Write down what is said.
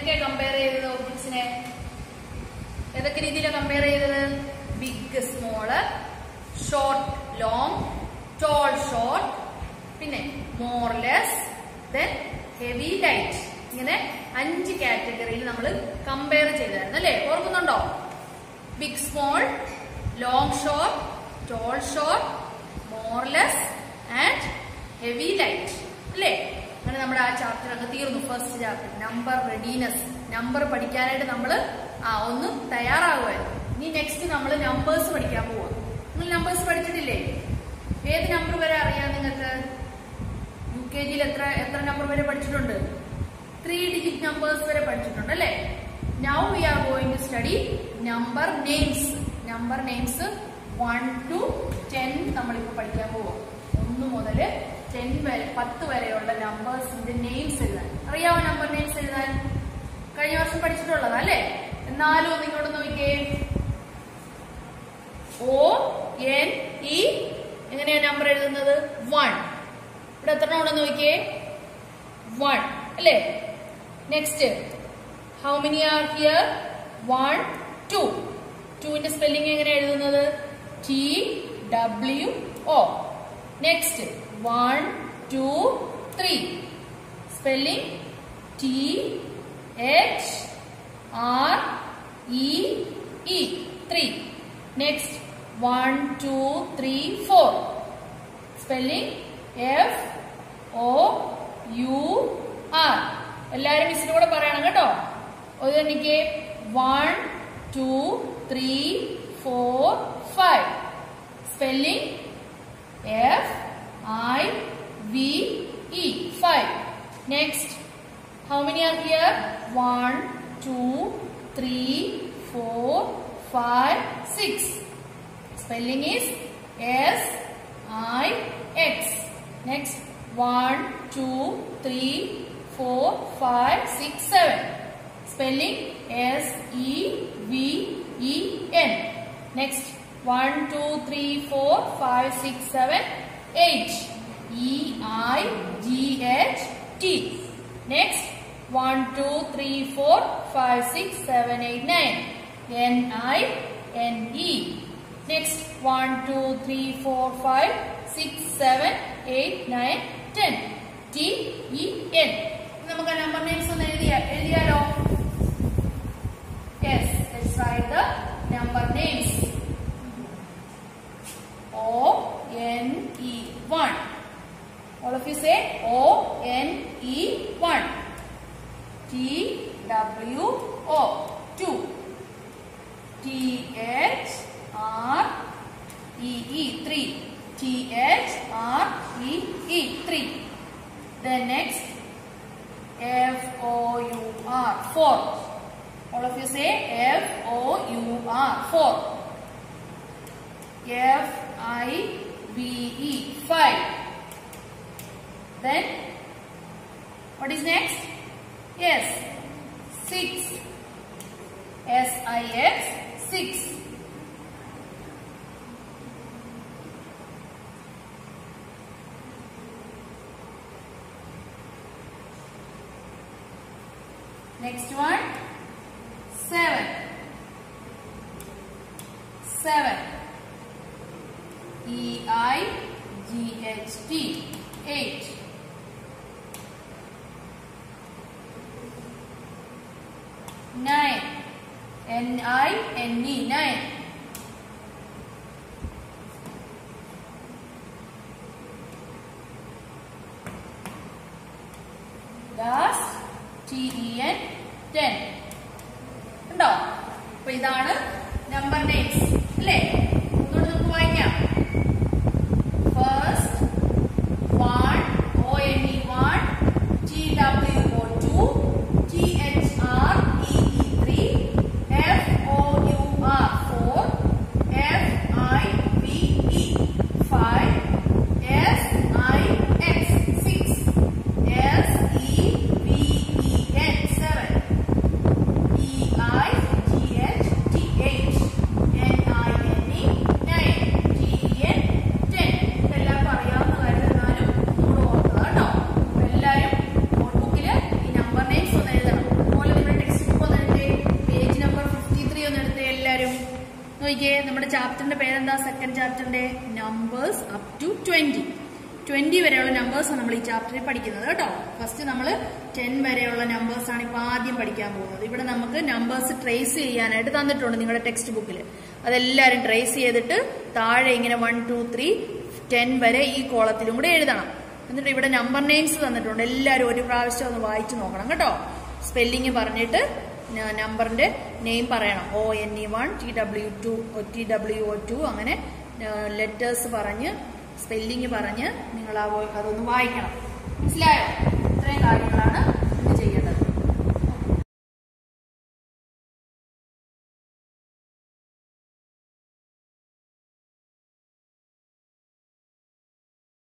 എന്തൊക്കെയാ കമ്പയർ ചെയ്തത് ഒബ്ജക്ട്സിനെ ഏതൊക്കെ രീതിയിലാണ് കമ്പയർ ചെയ്തത് big small short long tall short പിന്നെ മോർലെസ് ദെൻ ഹെവി ലൈറ്റ് ഇങ്ങനെ അഞ്ച് കാറ്റഗറിയിൽ നമ്മൾ കമ്പയർ ചെയ്തായിരുന്നു അല്ലേ ഓർക്കുന്നുണ്ടോ big small long short tall short more less and heavy light അല്ലേ അങ്ങനെ നമ്മുടെ ആ ചാപ്റ്റർ അങ്ങ് തീർന്നു first chapter number readiness number പഠിക്കാനായിട്ട് നമ്മൾ ആ ഒന്ന് തയ്യാറാകുമായിരുന്നു ഇനി നെക്സ്റ്റ് നമ്മൾ നമ്പേഴ്സ് പഠിക്കാൻ പോവാം നിങ്ങൾ നമ്പേഴ്സ് പഠിച്ചിട്ടില്ലേ ഏത് നമ്പർ വരെ അറിയാം നിങ്ങൾക്ക് യു കെ ജിയിൽ എത്ര എത്ര നമ്പർ വരെ പഠിച്ചിട്ടുണ്ട് ത്രീ ഡിജിറ്റ് നമ്പേഴ്സ് വരെ പഠിച്ചിട്ടുണ്ട് അല്ലേ now we are going to study number names number names one two ten നമ്മളിപ്പോൾ പഠിക്കാൻ പോവാം ഒന്ന് മുതൽ ടെൻ വരെ പത്ത് വരെയുള്ള നമ്പേഴ്സിന്റെ നെയിംസ് എഴുതാൻ അറിയാവോ നമ്പർ നെയിംസ് എഴുതാൻ കഴിഞ്ഞ വർഷം പഠിച്ചിട്ടുള്ളതാ അല്ലേ എന്നാലും ഒന്ന് ഇങ്ങോട്ട് നോക്കിയേ ഒ എൻ ഇ എങ്ങനെയാ നമ്പർ എഴുതുന്നത് വൺ ഇവിടെ എത്ര ഉണ്ടെന്ന് നോക്കിയേ വൺ അല്ലേ next how many are here one two ടുവിന്റെ സ്പെല്ലിംഗ് എങ്ങനെ എഴുതുന്നത് T W O next one two three spelling T H R E E three next one two three four spelling F O U R എല്ലാരും മിസ്സിന്റെ കൂടെ പറയണം കേട്ടോ ഒരു എനിക്ക് one two three four five spelling F I V E five next how many are here one two three four five six spelling is S I X. Next, 1, 2, 3, 4, 5, 6, 7. Spelling S E V E N. Next, 1, 2, 3, 4, 5, 6, 7, 8. E I G H T. Next, 1, 2, 3, 4, 5, 6, 7, 8, 9. N I N E. Next, 1, 2, 3, 4, 5, 6, 7, 8, 9, 10. T, E, N. നമുക്ക് number names ഒന്ന് എഴുതിയ എഴുതിയാലോ yes let's write the number names O N E 1 All of you say O N E 1 T W O 2 T H R E E 3 T H R E E 3 Then next F O U R 4 All of you say F O U R 4 F I V E 5 Then what is next? Yes 6 S I X 6 Next one, seven. Seven. E I G H T. Eight. Nine. N I N E. Nine. Last T E N ten ഉണ്ടോ അപ്പൊ ഇതാണ് number names അല്ലേ ഒന്നുകൂടെ നമുക്ക് വായിക്കാം first one O N E one T W O two T H R E E three F O U R four F I V E five S I X six S E V E N seven. E I G H T H. N I N E nine. T E N നോക്കിക്കേ നമ്മുടെ ചാപ്റ്ററിന്റെ പേരെന്താ second ചാപ്റ്ററിന്റെ numbers up to twenty twenty വരെയുള്ള numbers ആണ് നമ്മൾ ഈ ചാപ്റ്ററിൽ പഠിക്കുന്നത് കേട്ടോ ഫസ്റ്റ് നമ്മൾ ടെൻ വരെയുള്ള നമ്പേഴ്സ് ആണ് ഇപ്പൊ ആദ്യം പഠിക്കാൻ പോകുന്നത് ഇവിടെ നമുക്ക് നമ്പേഴ്സ് ട്രേസ് ചെയ്യാനായിട്ട് തന്നിട്ടുണ്ട് നിങ്ങളുടെ ടെക്സ്റ്റ് ബുക്കിൽ അതെല്ലാവരും ട്രേസ് ചെയ്തിട്ട് താഴെ ഇങ്ങനെ വൺ ടു ത്രീ ടെൻ വരെ ഈ കോളത്തിലും കൂടെ എഴുതണം എന്നിട്ട് ഇവിടെ നമ്പർ നെയിംസ് തന്നിട്ടുണ്ട് എല്ലാവരും ഒരു പ്രാവശ്യം ഒന്ന് വായിച്ചു നോക്കണം കേട്ടോ സ്പെല്ലിങ് പറഞ്ഞിട്ട് നമ്പറിന്റെ നെയിം പറയണം O N E one T W two T W O two അങ്ങനെ ലെറ്റേഴ്സ് പറഞ്ഞ് സ്പെല്ലിങ് പറഞ്ഞ് നിങ്ങൾ ആ വോ- അതൊന്ന് വായിക്കണം മനസ്സിലായോ ഇത്രയും കാര്യങ്ങളാണ്